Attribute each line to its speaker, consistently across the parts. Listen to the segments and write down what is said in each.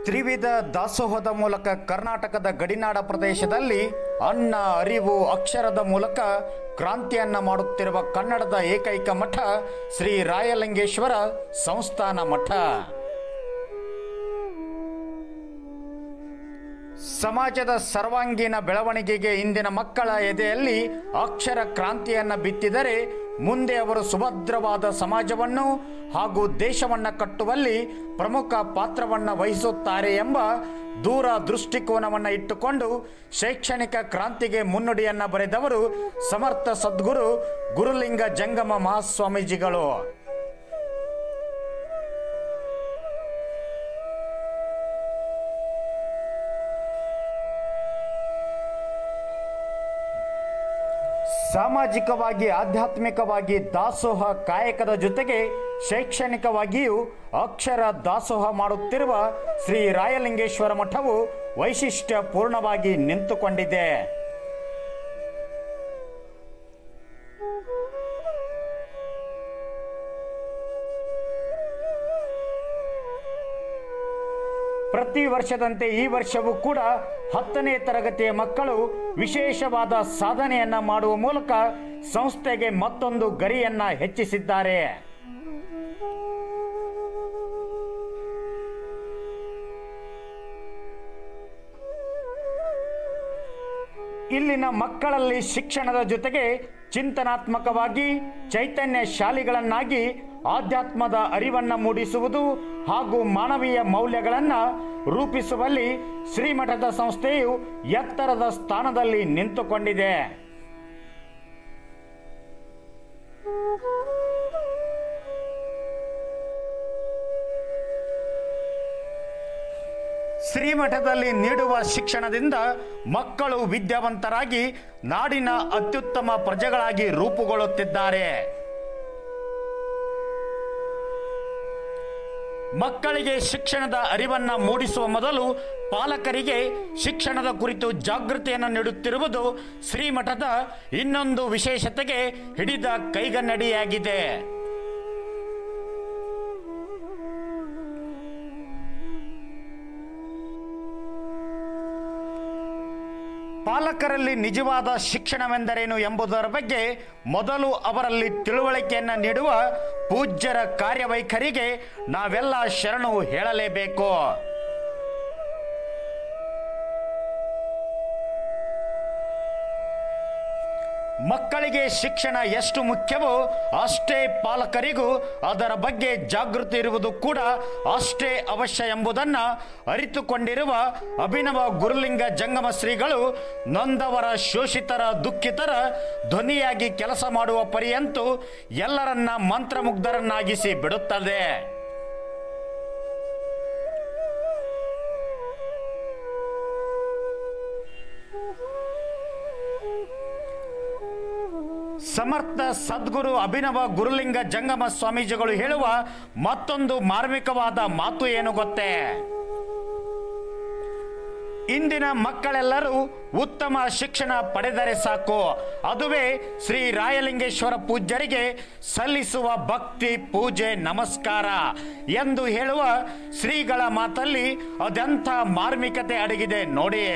Speaker 1: ತ್ರಿವಿಧ ದಾಸೋಹದ ಮೂಲಕ ಕರ್ನಾಟಕದ ಗಡಿನಾಡ ಪ್ರದೇಶದಲ್ಲಿ ಅನ್ನ ಅರಿವು ಅಕ್ಷರದ ಮೂಲಕ ಕ್ರಾಂತಿಯನ್ನ ಮಾಡುತ್ತಿರುವ ಕನ್ನಡದ ಏಕೈಕ ಮಠ ಶ್ರೀ ರಾಯಲಿಂಗೇಶ್ವರ ಸಂಸ್ಥಾನ ಮಠ ಸಮಾಜದ ಸರ್ವಾಂಗೀಣ ಬೆಳವಣಿಗೆಗೆ ಇಂದಿನ ಮಕ್ಕಳ ಎದೆಯಲ್ಲಿ ಅಕ್ಷರ ಕ್ರಾಂತಿಯನ್ನ ಬಿತ್ತಿದರೆ ಮುಂದೆ ಅವರು ಸುಭದ್ರವಾದ ಸಮಾಜವನ್ನು ಹಾಗೂ ದೇಶವನ್ನ ಕಟ್ಟುವಲ್ಲಿ ಪ್ರಮುಖ ಪಾತ್ರವನ್ನ ವಹಿಸುತ್ತಾರೆ ಎಂಬ ದೂರ ದೃಷ್ಟಿಕೋನವನ್ನ ಇಟ್ಟುಕೊಂಡು ಶೈಕ್ಷಣಿಕ ಕ್ರಾಂತಿಗೆ ಮುನ್ನುಡಿಯನ್ನ ಬರೆದವರು ಸಮರ್ಥ ಸದ್ಗುರು ಗುರುಲಿಂಗ ಜಂಗಮ ಮಹಾಸ್ವಾಮೀಜಿಗಳು ಸಾಮಾಜಿಕವಾಗಿ ಆಧ್ಯಾತ್ಮಿಕವಾಗಿ ದಾಸೋಹ ಕಾಯಕದ ಜೊತೆಗೆ ಶೈಕ್ಷಣಿಕವಾಗಿಯೂ ಅಕ್ಷರ ದಾಸೋಹ ಮಾಡುತ್ತಿರುವ ಶ್ರೀ ರಾಯಲಿಂಗೇಶ್ವರ ಮಠವು ವೈಶಿಷ್ಟ್ಯ ಪೂರ್ಣವಾಗಿ ನಿಂತುಕೊಂಡಿದೆ ಪ್ರತಿ ವರ್ಷದಂತೆ ಈ ವರ್ಷವೂ ಕೂಡ ಹತ್ತನೇ ತರಗತಿಯ ಮಕ್ಕಳು ವಿಶೇಷವಾದ ಸಾಧನೆಯನ್ನ ಮಾಡುವ ಮೂಲಕ ಸಂಸ್ಥೆಗೆ ಮತ್ತೊಂದು ಗರಿಯನ್ನ ಹೆಚ್ಚಿಸಿದ್ದಾರೆ ಇಲ್ಲಿನ ಮಕ್ಕಳಲ್ಲಿ ಶಿಕ್ಷಣದ ಜೊತೆಗೆ ಚಿಂತನಾತ್ಮಕವಾಗಿ ಚೈತನ್ಯ ಶಾಲಿಗಳನ್ನಾಗಿ ಆಧ್ಯಾತ್ಮದ ಅರಿವನ್ನ ಮೂಡಿಸುವುದು ಹಾಗೂ ಮಾನವೀಯ ಮೌಲ್ಯಗಳನ್ನು ರೂಪಿಸುವಲ್ಲಿ ಶ್ರೀಮಠದ ಸಂಸ್ಥೆಯು ಎತ್ತರದ ಸ್ಥಾನದಲ್ಲಿ ನಿಂತುಕೊಂಡಿದೆ ಶ್ರೀಮಠದಲ್ಲಿ ನೀಡುವ ಶಿಕ್ಷಣದಿಂದ ಮಕ್ಕಳು ವಿದ್ಯಾವಂತರಾಗಿ ನಾಡಿನ ಅತ್ಯುತ್ತಮ ಪ್ರಜೆಗಳಾಗಿ ರೂಪುಗೊಳ್ಳುತ್ತಿದ್ದಾರೆ ಮಕ್ಕಳಿಗೆ ಶಿಕ್ಷಣದ ಅರಿವನ್ನ ಮೂಡಿಸುವ ಮೊದಲು ಪಾಲಕರಿಗೆ ಶಿಕ್ಷಣದ ಕುರಿತು ಜಾಗೃತಿಯನ್ನು ನೀಡುತ್ತಿರುವುದು ಶ್ರೀಮಠದ ಇನ್ನೊಂದು ವಿಶೇಷತೆಗೆ ಹಿಡಿದ ಕೈಗನ್ನಡಿಯಾಗಿದೆ ಪಾಲಕರಲ್ಲಿ ನಿಜವಾದ ಶಿಕ್ಷಣವೆಂದರೇನು ಎಂಬುದರ ಬಗ್ಗೆ ಮೊದಲು ಅವರಲ್ಲಿ ತಿಳುವಳಿಕೆಯನ್ನು ನೀಡುವ ಪೂಜ್ಯರ ಕಾರ್ಯವೈಖರಿಗೆ ನಾವೆಲ್ಲ ಶರಣು ಹೇಳಲೇಬೇಕು ಮಕ್ಕಳಿಗೆ ಶಿಕ್ಷಣ ಎಷ್ಟು ಮುಖ್ಯವೋ ಅಷ್ಟೇ ಪಾಲಕರಿಗೂ ಅದರ ಬಗ್ಗೆ ಜಾಗೃತಿ ಇರುವುದು ಕೂಡ ಅಷ್ಟೇ ಅವಶ್ಯ ಎಂಬುದನ್ನು ಅರಿತುಕೊಂಡಿರುವ ಅಭಿನವ ಗುರುಲಿಂಗ ಜಂಗಮ ಶ್ರೀಗಳು ನೊಂದವರ ಶೋಷಿತರ ದುಃಖಿತರ ಧ್ವನಿಯಾಗಿ ಕೆಲಸ ಮಾಡುವ ಪರಿಯಂತೂ ಎಲ್ಲರನ್ನ ಮಂತ್ರಮುಗ್ಧರನ್ನಾಗಿಸಿ ಬಿಡುತ್ತದೆ ಸಮರ್ಥ ಸದ್ಗುರು ಅಭಿನವ ಗುರುಲಿಂಗ ಜಂಗಮ ಸ್ವಾಮೀಜಿಗಳು ಹೇಳುವ ಮತ್ತೊಂದು ಮಾರ್ಮಿಕವಾದ ಮಾತು ಏನು ಗೊತ್ತೇ ಇಂದಿನ ಮಕ್ಕಳೆಲ್ಲರೂ ಉತ್ತಮ ಶಿಕ್ಷಣ ಪಡೆದರೆ ಸಾಕು ಅದುವೇ ಶ್ರೀ ರಾಯಲಿಂಗೇಶ್ವರ ಪೂಜ್ಯರಿಗೆ ಸಲ್ಲಿಸುವ ಭಕ್ತಿ ಪೂಜೆ ನಮಸ್ಕಾರ ಎಂದು ಹೇಳುವ ಶ್ರೀಗಳ ಮಾತಲ್ಲಿ ಅದೆಂಥ ಮಾರ್ಮಿಕತೆ ಅಡಗಿದೆ ನೋಡಿ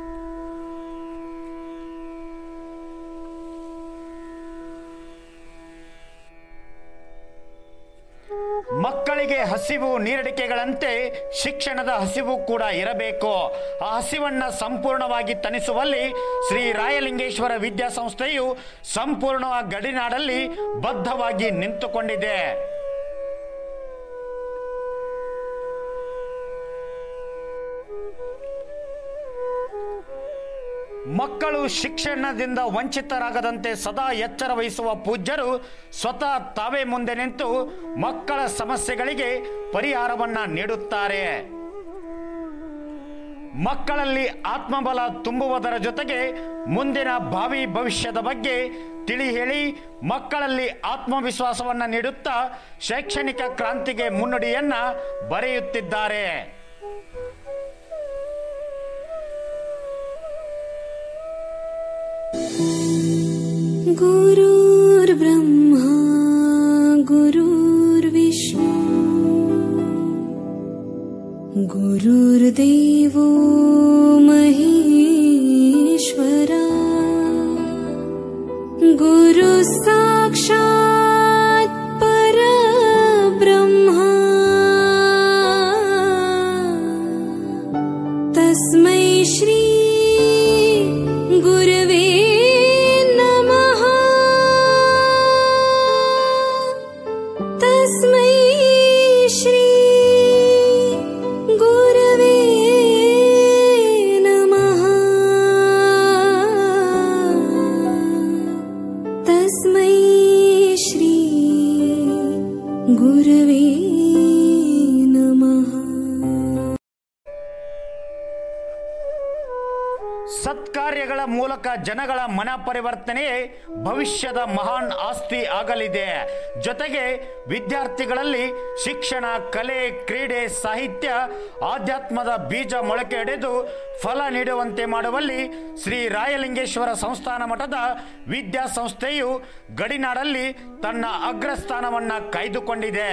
Speaker 1: ಮಕ್ಕಳಿಗೆ ಹಸಿವು ನೀರಡಿಕೆಗಳಂತೆ ಶಿಕ್ಷಣದ ಹಸಿವು ಕೂಡ ಇರಬೇಕು ಆ ಹಸಿವನ್ನ ಸಂಪೂರ್ಣವಾಗಿ ತಣಿಸುವಲ್ಲಿ ಶ್ರೀ ರಾಯಲಿಂಗೇಶ್ವರ ವಿದ್ಯಾಸಂಸ್ಥೆಯು ಸಂಪೂರ್ಣ ಗಡಿನಾಡಲ್ಲಿ ಬದ್ಧವಾಗಿ ನಿಂತುಕೊಂಡಿದೆ ಮಕ್ಕಳು ಶಿಕ್ಷಣದಿಂದ ವಂಚಿತರಾಗದಂತೆ ಸದಾ ಎಚ್ಚರ ವಹಿಸುವ ಪೂಜ್ಯರು ಸ್ವತಃ ತಾವೇ ಮುಂದೆ ನಿಂತು ಮಕ್ಕಳ ಸಮಸ್ಯೆಗಳಿಗೆ ಪರಿಹಾರವನ್ನ ನೀಡುತ್ತಾರೆ ಮಕ್ಕಳಲ್ಲಿ ಆತ್ಮಬಲ ತುಂಬುವುದರ ಜೊತೆಗೆ ಮುಂದಿನ ಭಾವಿ ಭವಿಷ್ಯದ ಬಗ್ಗೆ ತಿಳಿ ಹೇಳಿ ಮಕ್ಕಳಲ್ಲಿ ಆತ್ಮವಿಶ್ವಾಸವನ್ನ ನೀಡುತ್ತಾ ಶೈಕ್ಷಣಿಕ ಕ್ರಾಂತಿಗೆ ಮುನ್ನುಡಿಯನ್ನ ಬರೆಯುತ್ತಿದ್ದಾರೆ
Speaker 2: गुरुर्ब्रह्मा गुरुर्विष्णु गुरु गुरुर्देवो महेश्वरा गुरुः साक्षात् परब्रह्मा तस्मै श्री गुरवे नमः तस्मै श्री गुरवे नमः तस्मै श्री गुरवे नमः
Speaker 1: ಸತ್ಕಾರ್ಯಗಳ ಮೂಲಕ ಜನಗಳ ಮನ ಪರಿವರ್ತನೆಯೇ ಭವಿಷ್ಯದ ಮಹಾನ್ ಆಸ್ತಿ ಆಗಲಿದೆ ಜೊತೆಗೆ ವಿದ್ಯಾರ್ಥಿಗಳಲ್ಲಿ ಶಿಕ್ಷಣ ಕಲೆ ಕ್ರೀಡೆ ಸಾಹಿತ್ಯ ಆಧ್ಯಾತ್ಮದ ಬೀಜ ಮೊಳಕೆ ಹೊಡೆದು ಫಲ ನೀಡುವಂತೆ ಮಾಡುವಲ್ಲಿ ಶ್ರೀ ರಾಯಲಿಂಗೇಶ್ವರ ಸಂಸ್ಥಾನ ಮಠದ ವಿದ್ಯಾಸಂಸ್ಥೆಯು ಗಡಿನಾಡಲ್ಲಿ ತನ್ನ ಅಗ್ರಸ್ಥಾನವನ್ನ ಕಾಯ್ದುಕೊಂಡಿದೆ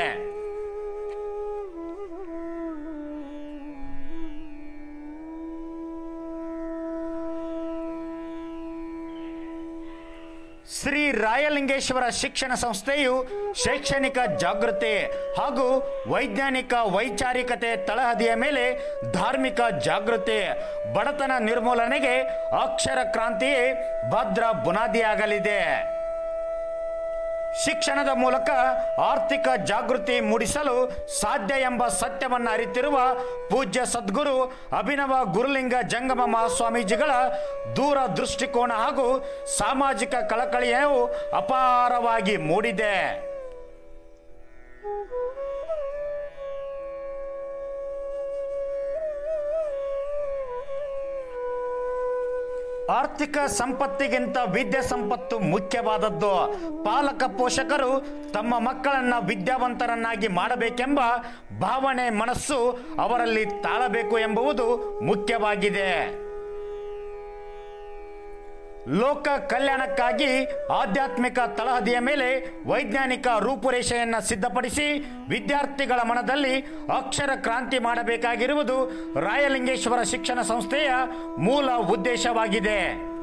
Speaker 1: ಶ್ರೀ ರಾಯಲಿಂಗೇಶ್ವರ ಶಿಕ್ಷಣ ಸಂಸ್ಥೆಯು ಶೈಕ್ಷಣಿಕ ಜಾಗೃತಿ ಹಾಗೂ ವೈಜ್ಞಾನಿಕ ವೈಚಾರಿಕತೆ ತಳಹದಿಯ ಮೇಲೆ ಧಾರ್ಮಿಕ ಜಾಗೃತಿ ಬಡತನ ನಿರ್ಮೂಲನೆಗೆ ಅಕ್ಷರ ಕ್ರಾಂತಿಯೇ ಭದ್ರ ಬುನಾದಿಯಾಗಲಿದೆ ಶಿಕ್ಷಣದ ಮೂಲಕ ಆರ್ಥಿಕ ಜಾಗೃತಿ ಮೂಡಿಸಲು ಸಾಧ್ಯ ಎಂಬ ಸತ್ಯವನ್ನು ಅರಿತಿರುವ ಪೂಜ್ಯ ಸದ್ಗುರು ಅಭಿನವ ಗುರುಲಿಂಗ ಜಂಗಮ ಮಹಾಸ್ವಾಮೀಜಿಗಳ ದೂರ ದೃಷ್ಟಿಕೋನ ಹಾಗೂ ಸಾಮಾಜಿಕ ಕಳಕಳಿಯು ಅಪಾರವಾಗಿ ಮೂಡಿದೆ ಆರ್ಥಿಕ ಸಂಪತ್ತಿಗಿಂತ ವಿದ್ಯೆ ಸಂಪತ್ತು ಮುಖ್ಯವಾದದ್ದು ಪಾಲಕ ಪೋಷಕರು ತಮ್ಮ ಮಕ್ಕಳನ್ನ ವಿದ್ಯಾವಂತರನ್ನಾಗಿ ಮಾಡಬೇಕೆಂಬ ಭಾವನೆ ಮನಸ್ಸು ಅವರಲ್ಲಿ ತಾಳಬೇಕು ಎಂಬುದು ಮುಖ್ಯವಾಗಿದೆ ಲೋಕ ಕಲ್ಯಾಣಕ್ಕಾಗಿ ಆಧ್ಯಾತ್ಮಿಕ ತಳಹದಿಯ ಮೇಲೆ ವೈಜ್ಞಾನಿಕ ರೂಪುರೇಷೆಯನ್ನು ಸಿದ್ಧಪಡಿಸಿ ವಿದ್ಯಾರ್ಥಿಗಳ ಮನದಲ್ಲಿ ಅಕ್ಷರ ಕ್ರಾಂತಿ ಮಾಡಬೇಕಾಗಿರುವುದು ರಾಯಲಿಂಗೇಶ್ವರ ಶಿಕ್ಷಣ ಸಂಸ್ಥೆಯ ಮೂಲ ಉದ್ದೇಶವಾಗಿದೆ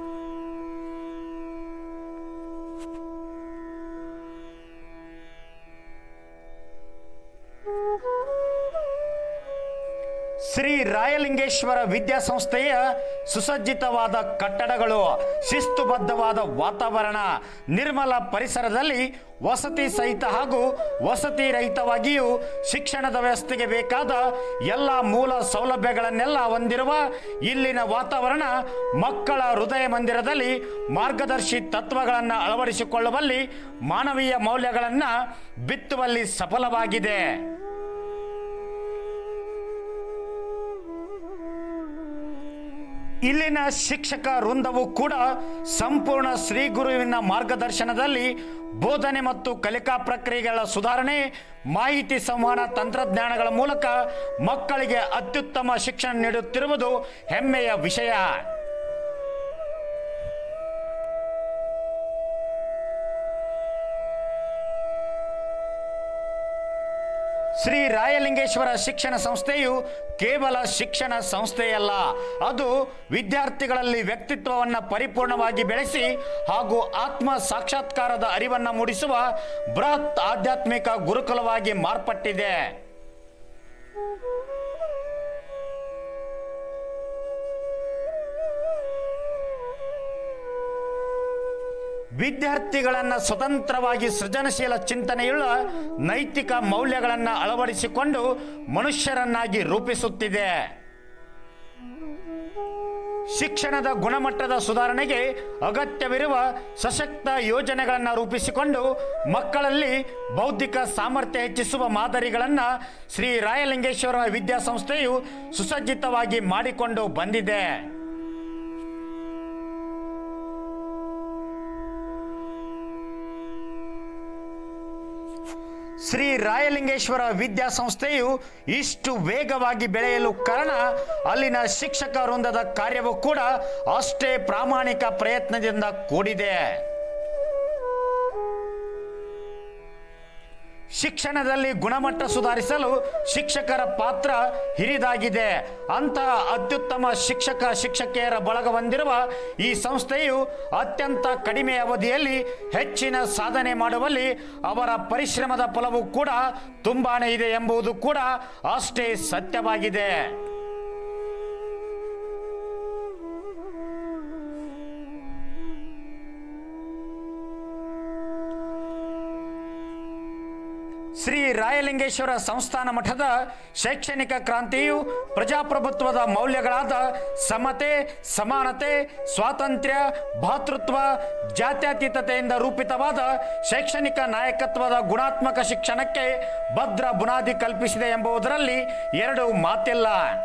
Speaker 1: ಶ್ರೀ ರಾಯಲಿಂಗೇಶ್ವರ ವಿದ್ಯಾಸಂಸ್ಥೆಯ ಸುಸಜ್ಜಿತವಾದ ಕಟ್ಟಡಗಳು ಶಿಸ್ತುಬದ್ಧವಾದ ವಾತಾವರಣ ನಿರ್ಮಲ ಪರಿಸರದಲ್ಲಿ ವಸತಿ ಸಹಿತ ಹಾಗೂ ವಸತಿ ರಹಿತವಾಗಿಯೂ ಶಿಕ್ಷಣದ ವ್ಯವಸ್ಥೆಗೆ ಬೇಕಾದ ಎಲ್ಲ ಮೂಲ ಸೌಲಭ್ಯಗಳನ್ನೆಲ್ಲ ಹೊಂದಿರುವ ಇಲ್ಲಿನ ವಾತಾವರಣ ಮಕ್ಕಳ ಹೃದಯ ಮಂದಿರದಲ್ಲಿ ಮಾರ್ಗದರ್ಶಿ ತತ್ವಗಳನ್ನು ಅಳವಡಿಸಿಕೊಳ್ಳುವಲ್ಲಿ ಮಾನವೀಯ ಮೌಲ್ಯಗಳನ್ನು ಬಿತ್ತುವಲ್ಲಿ ಸಫಲವಾಗಿದೆ ಇಲ್ಲಿನ ಶಿಕ್ಷಕ ವೃಂದವು ಕೂಡ ಸಂಪೂರ್ಣ ಶ್ರೀ ಗುರುವಿನ ಮಾರ್ಗದರ್ಶನದಲ್ಲಿ ಬೋಧನೆ ಮತ್ತು ಕಲಿಕಾ ಪ್ರಕ್ರಿಯೆಗಳ ಸುಧಾರಣೆ ಮಾಹಿತಿ ಸಂವಹನ ತಂತ್ರಜ್ಞಾನಗಳ ಮೂಲಕ ಮಕ್ಕಳಿಗೆ ಅತ್ಯುತ್ತಮ ಶಿಕ್ಷಣ ನೀಡುತ್ತಿರುವುದು ಹೆಮ್ಮೆಯ ವಿಷಯ ಶ್ರೀ ರಾಯಲಿಂಗೇಶ್ವರ ಶಿಕ್ಷಣ ಸಂಸ್ಥೆಯು ಕೇವಲ ಶಿಕ್ಷಣ ಸಂಸ್ಥೆಯಲ್ಲ ಅದು ವಿದ್ಯಾರ್ಥಿಗಳಲ್ಲಿ ವ್ಯಕ್ತಿತ್ವವನ್ನು ಪರಿಪೂರ್ಣವಾಗಿ ಬೆಳೆಸಿ ಹಾಗೂ ಆತ್ಮ ಸಾಕ್ಷಾತ್ಕಾರದ ಅರಿವನ್ನು ಮೂಡಿಸುವ ಬೃಹತ್ ಆಧ್ಯಾತ್ಮಿಕ ಗುರುಕುಲವಾಗಿ ಮಾರ್ಪಟ್ಟಿದೆ ವಿದ್ಯಾರ್ಥಿಗಳನ್ನು ಸ್ವತಂತ್ರವಾಗಿ ಸೃಜನಶೀಲ ಚಿಂತನೆಯುಳ್ಳ ನೈತಿಕ ಮೌಲ್ಯಗಳನ್ನು ಅಳವಡಿಸಿಕೊಂಡು ಮನುಷ್ಯರನ್ನಾಗಿ ರೂಪಿಸುತ್ತಿದೆ ಶಿಕ್ಷಣದ ಗುಣಮಟ್ಟದ ಸುಧಾರಣೆಗೆ ಅಗತ್ಯವಿರುವ ಸಶಕ್ತ ಯೋಜನೆಗಳನ್ನು ರೂಪಿಸಿಕೊಂಡು ಮಕ್ಕಳಲ್ಲಿ ಬೌದ್ಧಿಕ ಸಾಮರ್ಥ್ಯ ಹೆಚ್ಚಿಸುವ ಮಾದರಿಗಳನ್ನು ಶ್ರೀ ರಾಯಲಿಂಗೇಶ್ವರ ವಿದ್ಯಾಸಂಸ್ಥೆಯು ಸುಸಜ್ಜಿತವಾಗಿ ಮಾಡಿಕೊಂಡು ಬಂದಿದೆ ಶ್ರೀ ರಾಯಲಿಂಗೇಶ್ವರ ವಿದ್ಯಾಸಂಸ್ಥೆಯು ಇಷ್ಟು ವೇಗವಾಗಿ ಬೆಳೆಯಲು ಕಾರಣ ಅಲ್ಲಿನ ಶಿಕ್ಷಕ ವೃಂದದ ಕಾರ್ಯವು ಕೂಡ ಅಷ್ಟೇ ಪ್ರಾಮಾಣಿಕ ಪ್ರಯತ್ನದಿಂದ ಕೂಡಿದೆ ಶಿಕ್ಷಣದಲ್ಲಿ ಗುಣಮಟ್ಟ ಸುಧಾರಿಸಲು ಶಿಕ್ಷಕರ ಪಾತ್ರ ಹಿರಿದಾಗಿದೆ ಅಂತಹ ಅತ್ಯುತ್ತಮ ಶಿಕ್ಷಕ ಶಿಕ್ಷಕಿಯರ ಬಳಗ ಹೊಂದಿರುವ ಈ ಸಂಸ್ಥೆಯು ಅತ್ಯಂತ ಕಡಿಮೆ ಅವಧಿಯಲ್ಲಿ ಹೆಚ್ಚಿನ ಸಾಧನೆ ಮಾಡುವಲ್ಲಿ ಅವರ ಪರಿಶ್ರಮದ ಫಲವು ಕೂಡ ತುಂಬಾನೇ ಇದೆ ಎಂಬುದು ಕೂಡ ಅಷ್ಟೇ ಸತ್ಯವಾಗಿದೆ ಶ್ರೀ ರಾಯಲಿಂಗೇಶ್ವರ ಸಂಸ್ಥಾನ ಮಠದ ಶೈಕ್ಷಣಿಕ ಕ್ರಾಂತಿಯು ಪ್ರಜಾಪ್ರಭುತ್ವದ ಮೌಲ್ಯಗಳಾದ ಸಮತೆ ಸಮಾನತೆ ಸ್ವಾತಂತ್ರ್ಯ ಭಾತೃತ್ವ ಜಾತ್ಯತೀತತೆಯಿಂದ ರೂಪಿತವಾದ ಶೈಕ್ಷಣಿಕ ನಾಯಕತ್ವದ ಗುಣಾತ್ಮಕ ಶಿಕ್ಷಣಕ್ಕೆ ಭದ್ರ ಬುನಾದಿ ಕಲ್ಪಿಸಿದೆ ಎಂಬುದರಲ್ಲಿ ಎರಡು ಮಾತಿಲ್ಲ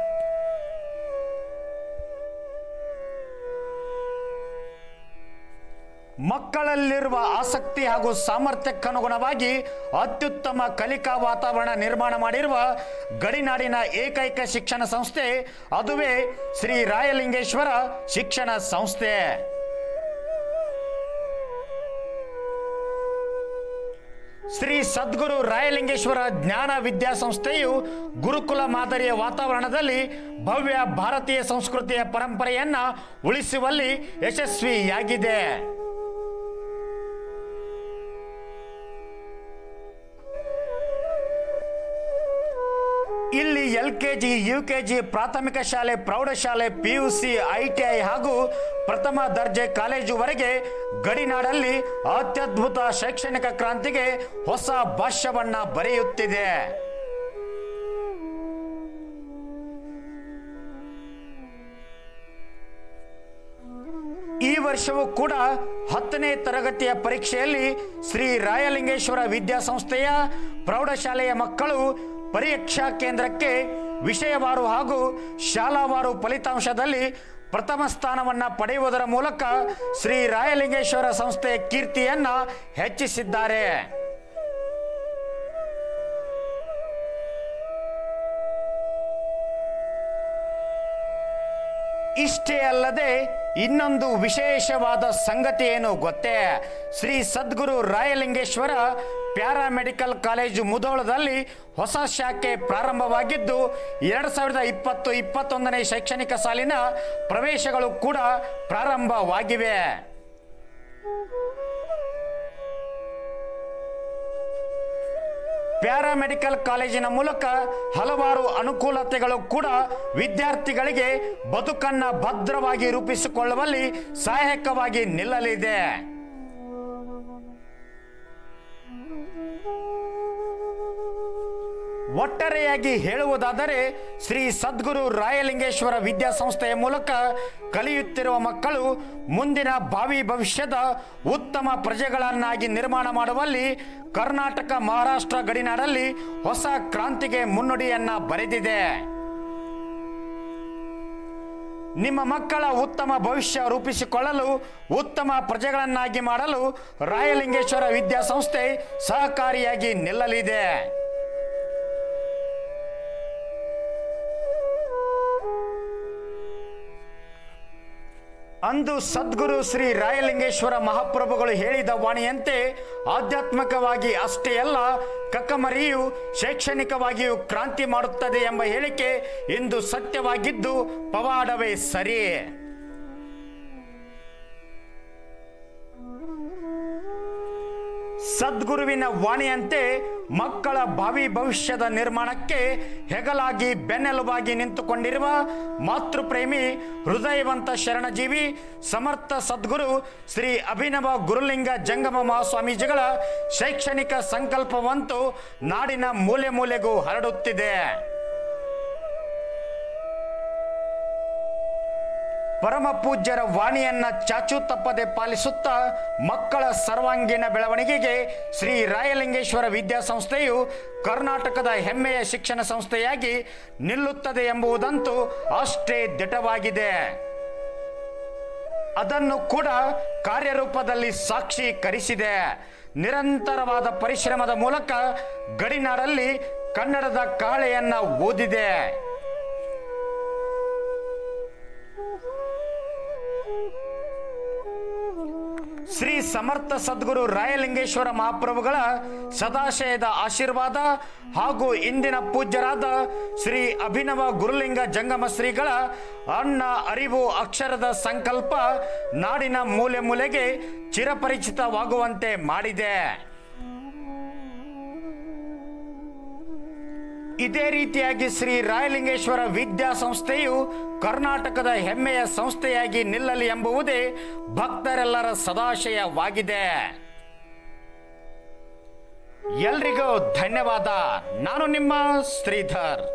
Speaker 1: ಮಕ್ಕಳಲ್ಲಿರುವ ಆಸಕ್ತಿ ಹಾಗೂ ಸಾಮರ್ಥ್ಯಕ್ಕನುಗುಣವಾಗಿ ಅತ್ಯುತ್ತಮ ಕಲಿಕಾ ವಾತಾವರಣ ನಿರ್ಮಾಣ ಮಾಡಿರುವ ಗಡಿನಾಡಿನ ಏಕೈಕ ಶಿಕ್ಷಣ ಸಂಸ್ಥೆ ಅದುವೇ ಶ್ರೀ ರಾಯಲಿಂಗೇಶ್ವರ ಶಿಕ್ಷಣ ಸಂಸ್ಥೆ ಶ್ರೀ ಸದ್ಗುರು ರಾಯಲಿಂಗೇಶ್ವರ ಜ್ಞಾನ ವಿದ್ಯಾಸಂಸ್ಥೆಯು ಗುರುಕುಲ ಮಾದರಿಯ ವಾತಾವರಣದಲ್ಲಿ ಭವ್ಯ ಭಾರತೀಯ ಸಂಸ್ಕೃತಿಯ ಪರಂಪರೆಯನ್ನ ಉಳಿಸುವಲ್ಲಿ ಯಶಸ್ವಿಯಾಗಿದೆ ಇಲ್ಲಿ L K G U K G ಪ್ರಾಥಮಿಕ ಶಾಲೆ ಪ್ರೌಢಶಾಲೆ P U C I T I ಹಾಗೂ ಪ್ರಥಮ ದರ್ಜೆ ಕಾಲೇಜುವರೆಗೆ ಗಡಿನಾಡಲ್ಲಿ ಅತ್ಯದ್ಭುತ ಶೈಕ್ಷಣಿಕ ಕ್ರಾಂತಿಗೆ ಹೊಸ ಭಾಷ್ಯವನ್ನ ಬರೆಯುತ್ತಿದೆ ಈ ವರ್ಷವೂ ಕೂಡ ಹತ್ತನೇ ತರಗತಿಯ ಪರೀಕ್ಷೆಯಲ್ಲಿ ಶ್ರೀ ರಾಯಲಿಂಗೇಶ್ವರ ವಿದ್ಯಾಸಂಸ್ಥೆಯ ಪ್ರೌಢಶಾಲೆಯ ಮಕ್ಕಳು ಪರೀಕ್ಷಾ ಕೇಂದ್ರಕ್ಕೆ ವಿಷಯವಾರು ಹಾಗೂ ಶಾಲಾವಾರು ಫಲಿತಾಂಶದಲ್ಲಿ ಪ್ರಥಮ ಸ್ಥಾನವನ್ನ ಪಡೆಯುವುದರ ಮೂಲಕ ಶ್ರೀ ರಾಯಲಿಂಗೇಶ್ವರ ಸಂಸ್ಥೆಯ ಕೀರ್ತಿಯನ್ನ ಹೆಚ್ಚಿಸಿದ್ದಾರೆ ಇಷ್ಟೇ ಅಲ್ಲದೆ ಇನ್ನೊಂದು ವಿಶೇಷವಾದ ಸಂಗತಿ ಏನು ಗೊತ್ತೇ ಶ್ರೀ ಸದ್ಗುರು ರಾಯಲಿಂಗೇಶ್ವರ ಪ್ಯಾರಾಮೆಡಿಕಲ್ ಕಾಲೇಜು ಮುಧೋಳದಲ್ಲಿ ಹೊಸ ಶಾಖೆ ಪ್ರಾರಂಭವಾಗಿದ್ದು ಎರಡು ಸಾವಿರದ ಇಪ್ಪತ್ತು ಇಪ್ಪತ್ತೊಂದನೇ ಶೈಕ್ಷಣಿಕ ಸಾಲಿನ ಪ್ರವೇಶಗಳು ಕೂಡ ಪ್ರಾರಂಭವಾಗಿವೆ ಪ್ಯಾರಾಮೆಡಿಕಲ್ ಕಾಲೇಜಿನ ಮೂಲಕ ಹಲವಾರು ಅನುಕೂಲತೆಗಳು ಕೂಡ ವಿದ್ಯಾರ್ಥಿಗಳಿಗೆ ಬದುಕನ್ನ ಭದ್ರವಾಗಿ ರೂಪಿಸಿಕೊಳ್ಳುವಲ್ಲಿ ಸಹಾಯಕವಾಗಿ ನಿಲ್ಲಲಿದೆ ಒಟ್ಟಾರೆಯಾಗಿ ಹೇಳುವುದಾದರೆ ಶ್ರೀ ಸದ್ಗುರು ರಾಯಲಿಂಗೇಶ್ವರ ವಿದ್ಯಾಸಂಸ್ಥೆಯ ಮೂಲಕ ಕಲಿಯುತ್ತಿರುವ ಮಕ್ಕಳು ಮುಂದಿನ ಭಾವಿ ಭವಿಷ್ಯದ ಉತ್ತಮ ಪ್ರಜೆಗಳನ್ನಾಗಿ ನಿರ್ಮಾಣ ಮಾಡುವಲ್ಲಿ ಕರ್ನಾಟಕ ಮಹಾರಾಷ್ಟ್ರ ಗಡಿನಾಡಲ್ಲಿ ಹೊಸ ಕ್ರಾಂತಿಗೆ ಮುನ್ನುಡಿಯನ್ನ ಬರೆದಿದೆ ನಿಮ್ಮ ಮಕ್ಕಳ ಉತ್ತಮ ಭವಿಷ್ಯ ರೂಪಿಸಿಕೊಳ್ಳಲು ಉತ್ತಮ ಪ್ರಜೆಗಳನ್ನಾಗಿ ಮಾಡಲು ರಾಯಲಿಂಗೇಶ್ವರ ವಿದ್ಯಾಸಂಸ್ಥೆ ಸಹಕಾರಿಯಾಗಿ ನಿಲ್ಲಲಿದೆ ಅಂದು ಸದ್ಗುರು ಶ್ರೀ ರಾಯಲಿಂಗೇಶ್ವರ ಮಹಾಪ್ರಭುಗಳು ಹೇಳಿದ ವಾಣಿಯಂತೆ ಆಧ್ಯಾತ್ಮಿಕವಾಗಿ ಅಷ್ಟೇ ಅಲ್ಲ ಕಕ್ಕಮರಿಯು ಶೈಕ್ಷಣಿಕವಾಗಿಯೂ ಕ್ರಾಂತಿ ಮಾಡುತ್ತದೆ ಎಂಬ ಹೇಳಿಕೆ ಇಂದು ಸತ್ಯವಾಗಿದ್ದು ಪವಾಡವೇ ಸರಿ ಸದ್ಗುರುವಿನ ವಾಣಿಯಂತೆ ಮಕ್ಕಳ ಭಾವಿ ಭವಿಷ್ಯದ ನಿರ್ಮಾಣಕ್ಕೆ ಹೆಗಲಾಗಿ ಬೆನ್ನೆಲುಬಾಗಿ ನಿಂತುಕೊಂಡಿರುವ ಮಾತೃಪ್ರೇಮಿ ಹೃದಯವಂತ ಶರಣಜೀವಿ ಸಮರ್ಥ ಸದ್ಗುರು ಶ್ರೀ ಅಭಿನವ ಗುರುಲಿಂಗ ಜಂಗಮ ಮಹಾಸ್ವಾಮೀಜಿಗಳ ಶೈಕ್ಷಣಿಕ ಸಂಕಲ್ಪವಂತೂ ನಾಡಿನ ಮೂಲೆ ಮೂಲೆಗೂ ಹರಡುತ್ತಿದೆ ಪರಮ ಪೂಜ್ಯರ ವಾಣಿಯನ್ನ ಚಾಚು ತಪ್ಪದೆ ಪಾಲಿಸುತ್ತಾ ಮಕ್ಕಳ ಸರ್ವಾಂಗೀಣ ಬೆಳವಣಿಗೆಗೆ ಶ್ರೀ ರಾಯಲಿಂಗೇಶ್ವರ ವಿದ್ಯಾಸಂಸ್ಥೆಯು ಕರ್ನಾಟಕದ ಹೆಮ್ಮೆಯ ಶಿಕ್ಷಣ ಸಂಸ್ಥೆಯಾಗಿ ನಿಲ್ಲುತ್ತದೆ ಎಂಬುದಂತೂ ಅಷ್ಟೇ ದಿಟವಾಗಿದೆ ಅದನ್ನು ಕೂಡ ಕಾರ್ಯರೂಪದಲ್ಲಿ ಸಾಕ್ಷೀಕರಿಸಿದೆ ನಿರಂತರವಾದ ಪರಿಶ್ರಮದ ಮೂಲಕ ಗಡಿನಾಡಲ್ಲಿ ಕನ್ನಡದ ಕಾಳೆಯನ್ನ ಓದಿದೆ ಶ್ರೀ ಸಮರ್ಥ ಸದ್ಗುರು ರಾಯಲಿಂಗೇಶ್ವರ ಮಹಾಪ್ರಭುಗಳ ಸದಾಶಯದ ಆಶೀರ್ವಾದ ಹಾಗೂ ಇಂದಿನ ಪೂಜ್ಯರಾದ ಶ್ರೀ ಅಭಿನವ ಗುರುಲಿಂಗ ಜಂಗಮ ಶ್ರೀಗಳ ಅನ್ನ ಅರಿವು ಅಕ್ಷರದ ಸಂಕಲ್ಪ ನಾಡಿನ ಮೂಲೆ ಮೂಲೆಗೆ ಚಿರಪರಿಚಿತವಾಗುವಂತೆ ಮಾಡಿದೆ ಇದೇ ರೀತಿಯಾಗಿ ಶ್ರೀ ರಾಯಲಿಂಗೇಶ್ವರ ವಿದ್ಯಾಸಂಸ್ಥೆಯು ಕರ್ನಾಟಕದ ಹೆಮ್ಮೆಯ ಸಂಸ್ಥೆಯಾಗಿ ನಿಲ್ಲಲಿ ಎಂಬುವುದೇ ಭಕ್ತರೆಲ್ಲರ ಸದಾಶಯವಾಗಿದೆ ಎಲ್ರಿಗೂ ಧನ್ಯವಾದ ನಾನು ನಿಮ್ಮ ಶ್ರೀಧರ್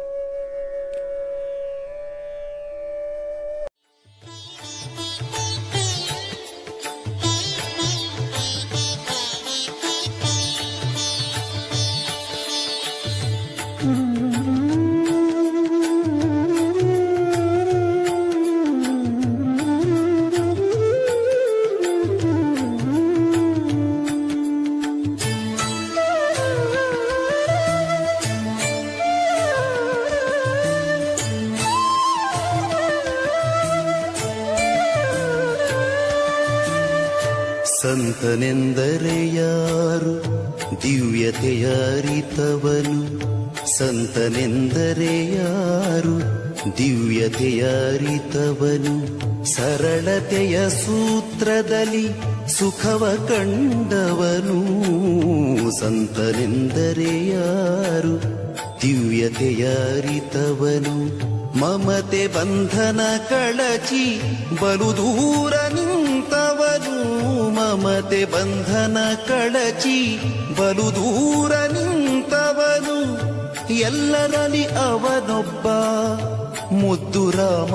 Speaker 3: ಸಂತನೆಂದರೆ ಯಾರು ದಿವ್ಯತೆಯ ಅರಿತವನು ಸಂತನೆಂದರೆ ಯಾರು ದಿವ್ಯತೆಯ ಅರಿತವನು ಸರಳತೆಯ ಸೂತ್ರದಲ್ಲಿ ಸುಖವ ಕಂಡವನು ಸಂತನೆಂದರೆ ಯಾರು ದಿವ್ಯತೆಯ ಅರಿತವನು ಮಮತೆ ಬಂಧನ ಕಳಚಿ ಬಲು ದೂರ ನಿಂತವನು ಮಮತೆ ಬಂಧನ ಕಳಚಿ ಬಲು ದೂರ ನಿಂತವನು ಎಲ್ಲರಲ್ಲಿ ಅವನೊಬ್ಬ ಮುದ್ದು ರಾಮ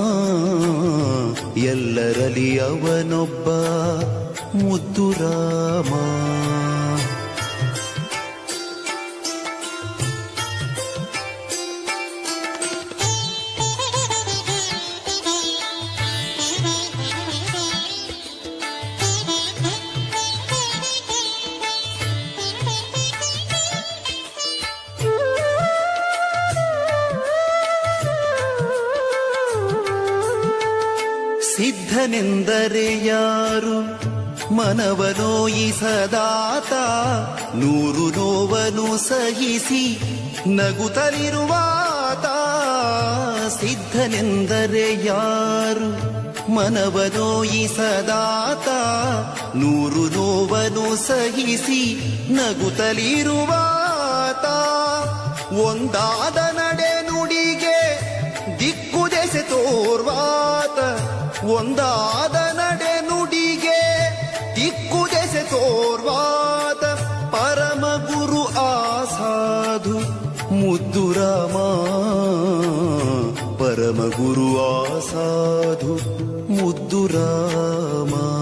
Speaker 3: ಎಲ್ಲರಲ್ಲಿ ಅವನೊಬ್ಬ ಮುದ್ದು ರಾಮ ಸಿದ್ಧನೆಂದರೆ ಯಾರು ಮನವನೋಯಿಸದಾತ ನೂರು ನೋವನು ಸಹಿಸಿ ನಗುತ್ತಲಿರುವಾತ ಸಿದ್ಧನೆಂದರೆ ಯಾರು ಮನವನೋಯಿಸದಾತ ನೂರು ನೋವನು ಸಹಿಸಿ ನಗುತ್ತಲಿರುವಾತ ಒಂದಾದ ನಡೆ ನುಡಿಗೆ ದಿಕ್ಕು ದೆಸೆ ತೋರ್ವಾತ ಒಂದಾದ ನಡೆ ನುಡಿಗೆ ದಿಕ್ಕು ದೆಸೆ ತೋರ್ವಾತ ಪರಮ ಗುರು ಆಸಾಧು ಮುದ್ದು ರಾಮ ಪರಮ ಗುರು ಆಸಾಧು ಮುದ್ದು ರಾಮ